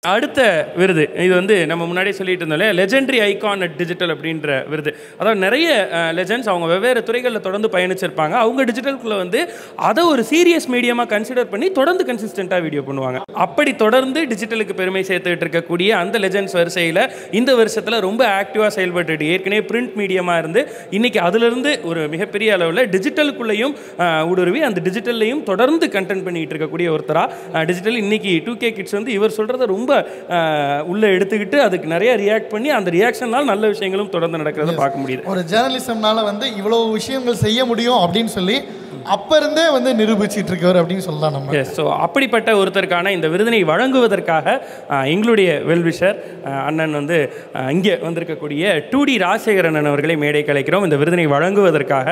அடுத்த விருது இது வந்து நம்ம முன்னாடியே சொல்லிட்டு இருந்தோம்ல லெஜெண்டரி ஐகான் அட் டிஜிட்டல் அப்படின்ற விருது அதாவது நிறைய லெஜெண்ட்ஸ் அவங்க வெவ்வேறு துறைகளில் தொடர்ந்து பயணிச்சிருப்பாங்க அவங்க டிஜிட்டலுக்குள்ள வந்து அதை ஒரு சீரியஸ் மீடியமாக கன்சிடர் பண்ணி தொடர்ந்து கன்சிஸ்டண்ட்டாக வீடியோ பண்ணுவாங்க அப்படி தொடர்ந்து டிஜிட்டலுக்கு பெருமை சேர்த்துக்கிட்டு இருக்கக்கூடிய அந்த லெஜெண்ட்ஸ் வரிசையில் இந்த வருஷத்தில் ரொம்ப ஆக்டிவாக செயல்பட்டு ஏற்கனவே பிரிண்ட் மீடியமாக இருந்து இன்னைக்கு அதிலிருந்து ஒரு மிகப்பெரிய அளவில் டிஜிட்டலுக்குள்ளேயும் அஹ், ஊடுருவி அந்த டிஜிட்டல்லையும் தொடர்ந்து கண்டென்ட் பண்ணிட்டு இருக்கக்கூடிய ஒருத்தராக டிஜிட்டல் இன்னைக்கு டூ கே கிட்ஸ் வந்து இவர் சொல்கிறத ரொம்ப அஹ், உள்ள எடுத்துக்கிட்டு அதுக்கு நிறைய ரியாக்ட் பண்ணி அந்த ரியாக்ஷனால் நல்ல விஷயங்களும் தொடர்ந்து நடக்கிறத பார்க்க முடியுது ஒரு ஜேர்னலிசம்னால வந்து இவ்வளவு விஷயங்கள் செய்ய முடியும் அப்படின்னு சொல்லி அப்ப இருந்தே வந்து நிரூபிச்சிட்டு இருக்கவர் அப்படின்னு சொல்லலாம் நம்ம எஸ் ஸோ அப்படிப்பட்ட ஒருத்தருக்கான இந்த விருதினை வழங்குவதற்காக அஹ், எங்களுடைய வெல்விஷர் அண்ணன் வந்து அஹ், இங்கே வந்திருக்கக்கூடிய டூ டி ராஜசேகர் அண்ணன் அவர்களை மேடை கலைக்கிறோம் இந்த விருதினை வழங்குவதற்காக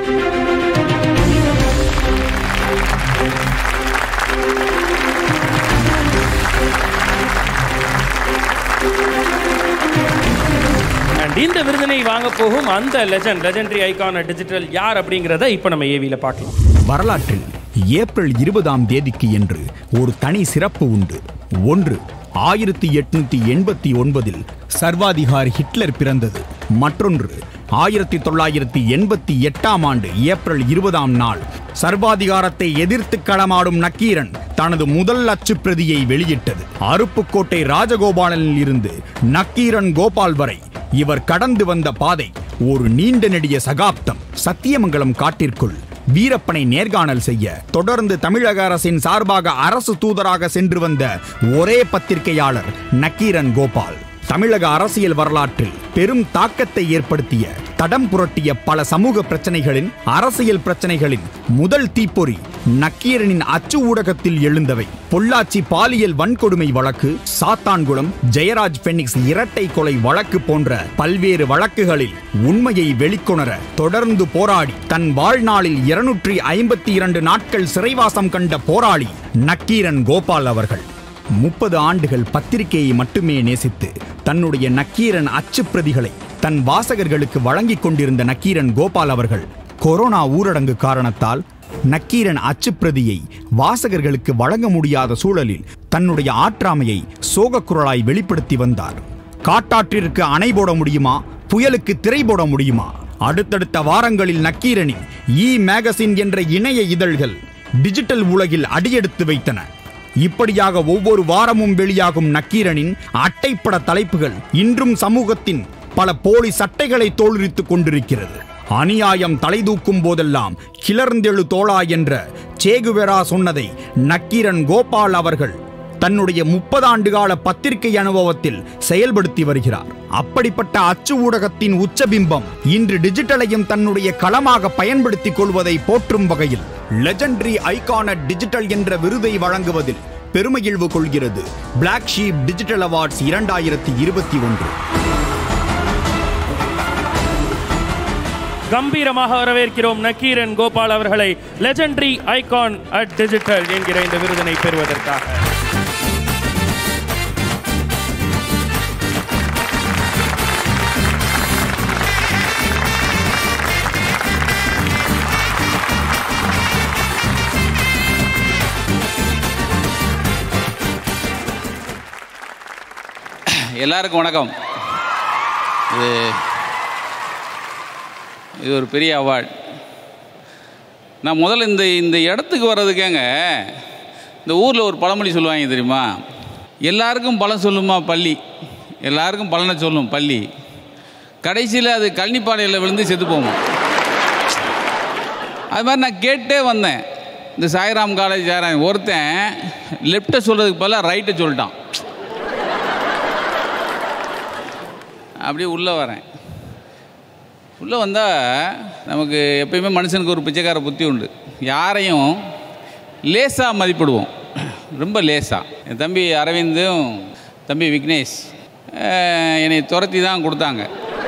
அண்ட் இந்த விருதினை வாங்க போகும் அந்த லெஜண்ட் லெஜெண்டரி ஐகான் டிஜிட்டல் யார் அப்படிங்கிறத இப்போ நம்ம ஏவியில் பார்க்கலாம் வரலாற்றில் ஏப்ரல் இருபதாம் தேதிக்கு என்று ஒரு தனி சிறப்பு உண்டு ஒன்று ஆயிரத்தி எட்நூத்தி எண்பத்தி ஒன்பதில் சர்வாதிகாரி ஹிட்லர் பிறந்தது மற்றொன்று ஆயிரத்தி தொள்ளாயிரத்தி எண்பத்தி எட்டாம் ஆண்டு ஏப்ரல் இருபதாம் நாள் சர்வாதிகாரத்தை எதிர்த்து களமாடும் நக்கீரன் தனது முதல் அச்சுப் பிரதியை வெளியிட்டது அருப்புக்கோட்டை ராஜகோபாலனில் இருந்து நக்கீரன் கோபால் வரை இவர் கடந்து வந்த பாதை ஒரு நீண்ட நெடிய சகாப்தம் சத்தியமங்கலம் காட்டிற்குள் வீரப்பனை நேர்காணல் செய்ய தொடர்ந்து தமிழக அரசின் சார்பாக அரசு தூதராக சென்று வந்த ஒரே பத்திரிகையாளர் நக்கீரன் கோபால் தமிழக அரசியல் வரலாற்றில் பெரும் தாக்கத்தை ஏற்படுத்திய தடம் புரட்டிய பல சமூக பிரச்சனைகளின் அரசியல் பிரச்சனைகளின் முதல் தீப்பொறி நக்கீரனின் அச்சு ஊடகத்தில் எழுந்தவை பொள்ளாச்சி பாலியல் வன்கொடுமை வழக்கு சாத்தான்குளம் ஜெயராஜ் பெனிக்ஸ் இரட்டை கொலை வழக்கு போன்ற பல்வேறு வழக்குகளில் உண்மையை வெளிக்கொணர தொடர்ந்து போராடி தன் வாழ்நாளில் இருநூற்றி ஐம்பத்தி இரண்டு நாட்கள் சிறைவாசம் கண்ட போராளி நக்கீரன் கோபால் அவர்கள் முப்பது ஆண்டுகள் பத்திரிகையை மட்டுமே நேசித்து தன்னுடைய நக்கீரன் அச்சுப் பிரதிகளை தன் வாசகர்களுக்கு வழங்கிக் கொண்டிருந்த நக்கீரன் கோபால் அவர்கள் கொரோனா ஊரடங்கு காரணத்தால் நக்கீரன் அச்சுப்பிரதியை வாசகர்களுக்கு வழங்க முடியாத சூழலில் தன்னுடைய ஆற்றாமையை சோகக்குரலாய் வெளிப்படுத்தி வந்தார் காட்டாற்றிற்கு அணை போட முடியுமா புயலுக்கு திரை போட முடியுமா அடுத்தடுத்த வாரங்களில் நக்கீரனின் இ மேகசின் என்ற இணைய இதழ்கள் டிஜிட்டல் உலகில் அடியெடுத்து வைத்தன இப்படியாக ஒவ்வொரு வாரமும் வெளியாகும் நக்கீரனின் அட்டைப்பட தலைப்புகள் இன்றும் சமூகத்தின் பல போலி சட்டைகளை தோலுரித்துக் கொண்டிருக்கிறது அநியாயம் தலைதூக்கும் போதெல்லாம் கிளர்ந்தெழு தோளா என்ற சேகுவெரா சொன்னதை நக்கீரன் கோபால் அவர்கள் தன்னுடைய முப்பது ஆண்டு கால பத்திரிகை அனுபவத்தில் செயல்படுத்தி வருகிறார் அப்படிப்பட்ட அச்சு ஊடகத்தின் உச்சபிம்பம் இன்று டிஜிட்டலையும் தன்னுடைய களமாக பயன்படுத்திக் கொள்வதை போற்றும் வகையில் லெஜெண்டரி ஐகான டிஜிட்டல் என்ற விருதை வழங்குவதில் பெருமகிழ்வு கொள்கிறது பிளாக் ஷீப் டிஜிட்டல் அவார்ட்ஸ் இரண்டாயிரத்தி இருபத்தி ஒன்று கம்பீரமாக வரவேற்கிறோம் நக்கீரன் கோபால் அவர்களை லெஜெண்டரி ஐகான் அட் டிஜிட்டல் என்கிற இந்த விருதினை பெறுவதற்காக எல்லாருக்கும் வணக்கம் இது இது ஒரு பெரிய அவார்ட் நான் முதல்ல இந்த இந்த இடத்துக்கு வர்றதுக்கேங்க இந்த ஊரில் ஒரு பழமொழி சொல்லுவாங்க தெரியுமா எல்லாருக்கும் பலன் சொல்லுமா பள்ளி எல்லாருக்கும் பலனை சொல்லும் பள்ளி கடைசியில் அது கழனிப்பாளையில் விழுந்து செத்து போகும் அது மாதிரி நான் கேட்டே வந்தேன் இந்த சாய்ராம் காலேஜ் சாராம் ஒருத்தன் லெஃப்ட்டை சொல்கிறதுக்கு பதிலாக ரைட்டை சொல்லிட்டான் அப்படியே உள்ளே வரேன் உள்ளே வந்தால் நமக்கு எப்பயுமே மனுஷனுக்கு ஒரு பிச்சைக்கார புத்தி உண்டு யாரையும் லேசாக மதிப்பிடுவோம் ரொம்ப லேசாக என் தம்பி அரவிந்தும் தம்பி விக்னேஷ் அஹ், என்னை துரத்தி தான் கொடுத்தாங்க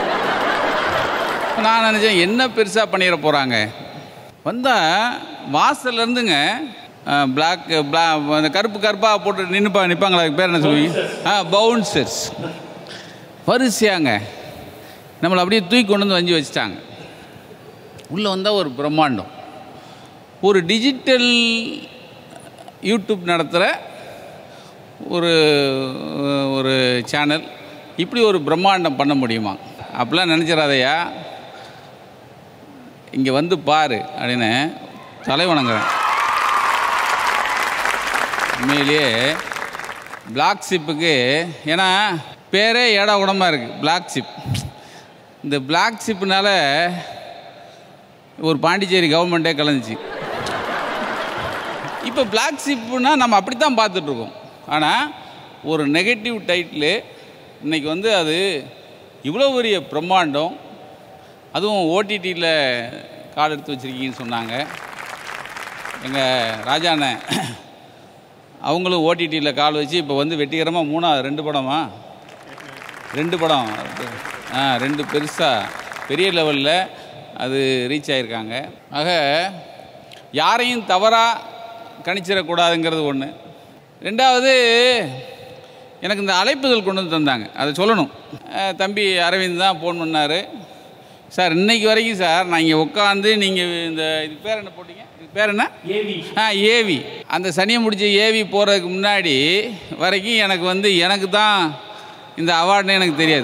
நான் நினச்சேன் என்ன பெருசாக பண்ணிட போகிறாங்க வந்தால் வாசல்லேருந்துங்க பிளாக் பிளா அந்த கருப்பு கருப்பாக போட்டு நின்றுப்பா நிற்பாங்களா அதுக்கு பேர் என்ன சொல்லுவீங்க ஆ பவுன்சர்ஸ் வரிசையாங்க நம்மளை அப்படியே தூக்கி கொண்டு வந்து வஞ்சி வச்சுட்டாங்க உள்ளே வந்தால் ஒரு பிரம்மாண்டம் ஒரு டிஜிட்டல் யூடியூப் நடத்துகிற ஒரு ஒரு சேனல் இப்படி ஒரு பிரம்மாண்டம் பண்ண முடியுமா அப்படிலாம் நினச்சிடாதயா இங்கே வந்து பாரு அப்படின்னு தலை வணங்குறேன் உண்மையிலேயே பிளாக் ஷிப்புக்கு ஏன்னா பேரே ஏடா உடமாக இருக்குது பிளாக் ஷிப் இந்த பிளாக் ஷிப்புனால ஒரு பாண்டிச்சேரி கவர்மெண்ட்டே கலந்துச்சு இப்போ பிளாக் ஷிப்புனா நம்ம அப்படி தான் பார்த்துட்ருக்கோம் ஆனால் ஒரு நெகட்டிவ் டைட்டிலு இன்னைக்கு வந்து அது இவ்வளோ பெரிய பிரம்மாண்டம் அதுவும் ஓடிடியில் கால் எடுத்து வச்சுருக்கீங்கன்னு சொன்னாங்க எங்கள் ராஜாண்ணன் அவங்களும் ஓடிடியில் கால் வச்சு இப்போ வந்து வெற்றிகரமாக மூணாவது ரெண்டு படமா ரெண்டு படம் ஆ ரெண்டு பெருசாக பெரிய லெவலில் அது ரீச் ஆகியிருக்காங்க ஆக யாரையும் தவறாக கணிச்சிடக்கூடாதுங்கிறது ஒன்று ரெண்டாவது எனக்கு இந்த அழைப்புதல் கொண்டு வந்து தந்தாங்க அதை சொல்லணும் அஹ் தம்பி அரவிந்த் தான் ஃபோன் பண்ணார் சார் இன்னைக்கு வரைக்கும் சார் நான் இங்கே உட்காந்து நீங்கள் இந்த இது பேர் என்ன போட்டீங்க இது பேர் என்ன ஏவி ஆ ஏவி அந்த சனியை முடிச்ச ஏவி போகிறதுக்கு முன்னாடி வரைக்கும் எனக்கு வந்து எனக்கு தான் இந்த அவார்டுன்னு எனக்கு தெரியாது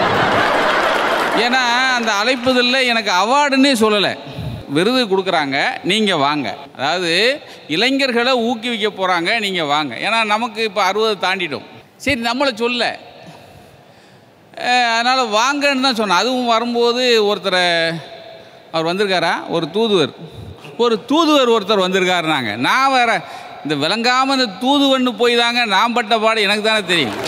ஏன்னா அந்த அழைப்புதலில் எனக்கு அவார்டுன்னே சொல்லலை விருது கொடுக்குறாங்க நீங்கள் வாங்க அதாவது இளைஞர்களை ஊக்குவிக்க போகிறாங்க நீங்கள் வாங்க ஏன்னா நமக்கு இப்போ அறுபது தாண்டிட்டோம் சரி நம்மளை சொல்ல அதனால் வாங்கன்னு தான் சொன்னேன் அதுவும் வரும்போது ஒருத்தரை அவர் வந்திருக்காரா ஒரு தூதுவர் ஒரு தூதுவர் ஒருத்தர் வந்திருக்காருனாங்க நான் வேற இந்த விளங்காமல் இந்த தூதுவன்னு போய் தாங்க நான் பட்ட பாடு எனக்கு தானே தெரியும்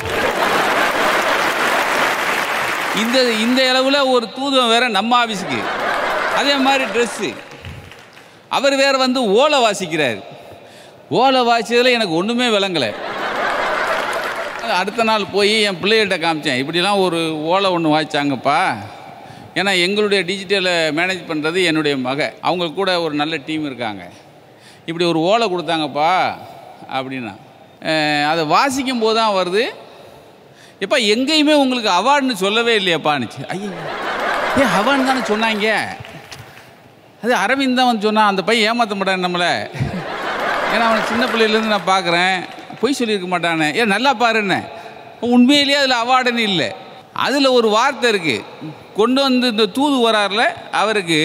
இந்த இந்த அளவில் ஒரு தூதுவன் வேற நம்ம ஆஃபீஸுக்கு அதே மாதிரி ட்ரெஸ்ஸு அவர் வேற வந்து ஓலை வாசிக்கிறார் ஓலை வாசிச்சதில் எனக்கு ஒன்றுமே விளங்கலை அடுத்த நாள் போய் என் பிள்ளைகிட்ட காமிச்சேன் இப்படிலாம் ஒரு ஓலை ஒன்று வாய்ச்சாங்கப்பா ஏன்னா எங்களுடைய டிஜிட்டலை மேனேஜ் பண்ணுறது என்னுடைய மக அவங்க கூட ஒரு நல்ல டீம் இருக்காங்க இப்படி ஒரு ஓலை கொடுத்தாங்கப்பா அப்படின்னா அஹ் அதை வாசிக்கும் போது தான் வருது எப்பா எங்கேயுமே உங்களுக்கு அவார்டுன்னு சொல்லவே இல்லையாப்பான்னுச்சு ஐயோ ஏ அவார்டு தானே சொன்னாங்க அது அரவிந்த் தான் வந்து சொன்னான் அந்த பையன் ஏமாற்ற மாட்டான் நம்மளை ஏன்னா அவன் சின்ன பிள்ளையிலேருந்து நான் பார்க்குறேன் பொய் சொல்லியிருக்க மாட்டானே ஏன் நல்லா பாருன்னு உண்மையிலேயே அதில் அவார்டுன்னு இல்லை அதில் ஒரு வார்த்தை இருக்குது கொண்டு வந்து இந்த தூது வரார்ல அவருக்கு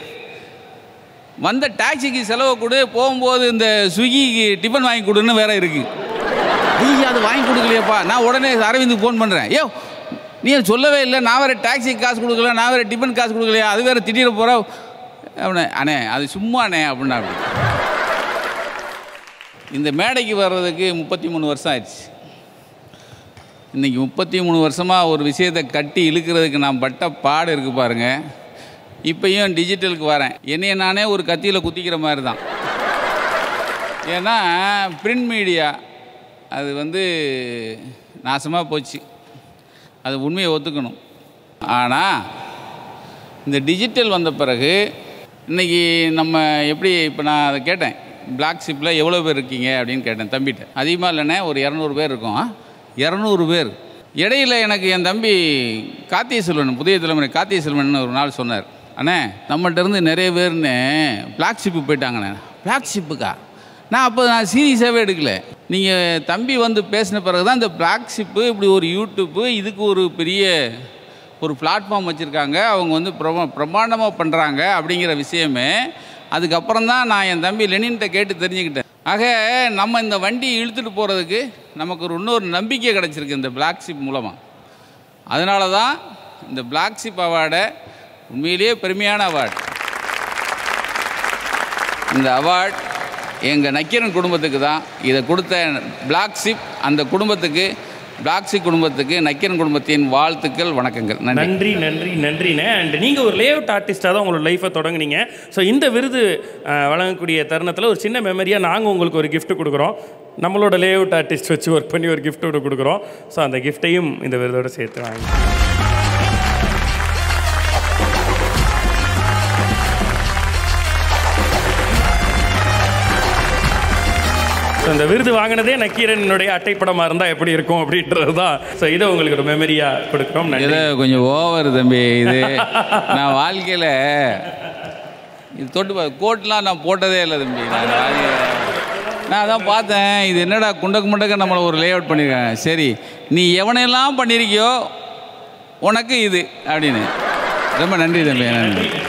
வந்த டாக்ஸிக்கு செலவு கொடு போகும்போது இந்த ஸ்விக்கிக்கு டிஃபன் வாங்கி கொடுன்னு வேற இருக்குது ஐயா அது வாங்கி கொடுக்கலையப்பா நான் உடனே அரவிந்துக்கு ஃபோன் பண்ணுறேன் ஏ நீ எனக்கு சொல்லவே இல்லை நான் வேறு டாக்ஸிக்கு காசு கொடுக்கல நான் வேறு டிஃபன் காசு கொடுக்கலையா அது வேறு திடீர் போகிற அவனே அண்ணே அது சும்மாண்ணே அப்படின்னா அப்படி இந்த மேடைக்கு வர்றதுக்கு முப்பத்தி மூணு வருஷம் ஆயிடுச்சு இன்றைக்கி முப்பத்தி மூணு வருஷமாக ஒரு விஷயத்தை கட்டி இழுக்கிறதுக்கு நான் பட்ட பாடு இருக்குது பாருங்கள் இப்பயும் டிஜிட்டலுக்கு வரேன் என்னைய நானே ஒரு கத்தியில் குத்திக்கிற மாதிரி தான் ஏன்னா பிரிண்ட் மீடியா அது வந்து நாசமாக போச்சு அது உண்மையை ஒத்துக்கணும் ஆனால் இந்த டிஜிட்டல் வந்த பிறகு இன்றைக்கி நம்ம எப்படி இப்போ நான் அதை கேட்டேன் பிளாக் ஷிப்பில் எவ்வளோ பேர் இருக்கீங்க அப்படின்னு கேட்டேன் தம்பிகிட்ட அதிகமாக இல்லைண்ணே ஒரு இரநூறு பேர் இருக்கோம் இரநூறு பேர் இடையில எனக்கு என் தம்பி கார்த்திகை செல்வன் புதிய தலைமுறை கார்த்திகை செல்வன் ஒரு நாள் சொன்னார் அண்ணே நம்மள்ட்ட இருந்து நிறைய பேர்னு பிளாக் ஷிப்பு போயிட்டாங்கண்ணே பிளாக் ஷிப்புக்கா நான் அப்போ நான் சீரியஸாகவே எடுக்கல நீங்கள் தம்பி வந்து பேசின பிறகு தான் இந்த பிளாக் ஷிப்பு இப்படி ஒரு யூடியூப்பு இதுக்கு ஒரு பெரிய ஒரு பிளாட்ஃபார்ம் வச்சுருக்காங்க அவங்க வந்து பிரமா பிரம்மாண்டமாக பண்ணுறாங்க அப்படிங்கிற விஷயமே அதுக்கப்புறம் தான் நான் என் தம்பி லெனின்கிட்ட கேட்டு தெரிஞ்சுக்கிட்டேன் ஆக நம்ம இந்த வண்டி இழுத்துட்டு போகிறதுக்கு நமக்கு ஒரு இன்னொரு நம்பிக்கை கிடச்சிருக்கு இந்த பிளாக் ஷிப் மூலமாக அதனால தான் இந்த பிளாக் ஷிப் அவார்டை உண்மையிலேயே பெருமையான அவார்டு இந்த அவார்ட் எங்கள் நக்கீரன் குடும்பத்துக்கு தான் இதை கொடுத்த பிளாக் ஷிப் அந்த குடும்பத்துக்கு பிளாக் ஷிப் குடும்பத்துக்கு நக்கீரன் குடும்பத்தின் வாழ்த்துக்கள் வணக்கங்கள் நன்றி நன்றி நன்றி நன்றிண்ணே அண்ட் நீங்கள் ஒரு லேஅவுட் ஆர்டிஸ்ட்டாக தான் உங்களோட லைஃப்பை தொடங்குனீங்க ஸோ இந்த விருது அஹ், வழங்கக்கூடிய தருணத்தில் ஒரு சின்ன மெமரியாக நாங்கள் உங்களுக்கு ஒரு gift கொடுக்குறோம் நம்மளோட லேஅவுட் ஆர்டிஸ்ட் வச்சு ஒர்க் பண்ணி ஒரு gift ஒன்று கொடுக்குறோம் ஸோ அந்த கிஃப்ட்டையும் இந்த விருதோட சேர்த்து வாங்கி ஸோ இந்த விருது வாங்கினதே நக்கீரனுடைய அட்டைப்படமாக இருந்தால் எப்படி இருக்கும் அப்படின்றது தான் ஸோ இதை உங்களுக்கு ஒரு மெமரியாக கொடுக்குறோம் நன்றி இதை கொஞ்சம் ஓவர் தம்பி இது நான் வாழ்க்கையில் இது தொட்டு பா கோட்லாம் நான் போட்டதே இல்லை தம்பி நான் வாழ்க்கையில- நான் அதான் பார்த்தேன் இது என்னடா குண்டக்கு முண்டக்க நம்மளை ஒரு லே அவுட் பண்ணியிருக்காங்க சரி நீ எவனையெல்லாம் பண்ணியிருக்கியோ உனக்கு இது அப்படின்னு ரொம்ப நன்றி தம்பி நன்றி